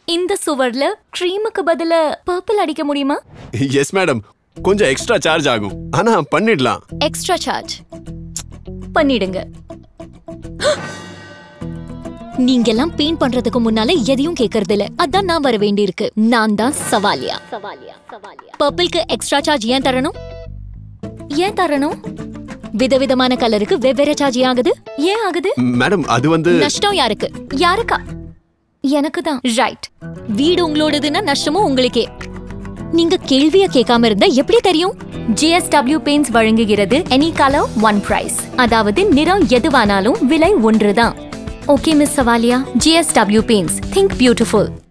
இந்த சுவர்ல க்ரீமுக்கு பதிலா பர்பிள் அடிக்க முடியுமா எஸ் மேடம் கொஞ்சம் எக்ஸ்ட்ரா சார்ஜ் ஆகும் ஆனா பண்ணிடலாம் எக்ஸ்ட்ரா சார்ஜ் பண்ணிடுங்க நீங்க எல்லாம் பெயிண்ட் பண்றதுக்கு முன்னால எதையும் கேக்குறது இல்ல அதான் நான் வர வேண்டியிருக்கு நான் தான் சவாலியா சவாலியா சவாலியா பர்பிள்க்கு எக்ஸ்ட்ரா சார்ஜ் ஏன் தரணும் ஏன் தரணும் விதவிதமான கலருக்கு வெவ்வேறு சார்ஜ் ஏன் ஆகுது ஏன் ஆகுது மேடம் அது வந்து நஷ்டம் யாருக்கு யாருக்கா எனக்கு தான் ரைட் வீடு உங்களோடதுன்னா நஷ்டமும் உங்களுக்கே நீங்க கேள்விய கேட்காம இருந்தா எப்படி தெரியும் ஜிஎஸ்டபிள்யூ பெயிண்ட்ஸ் வழங்குகிறது எனி கலர் ஒன் பிரைஸ் அதாவது நிறம் எதுவானாலும் விலை ஒன்றுதான் ஓகே மிஸ் சவாலியா ஜிஎஸ்டபிள்யூ பெயிண்ட்ஸ் திங்க் பியூட்டிஃபுல்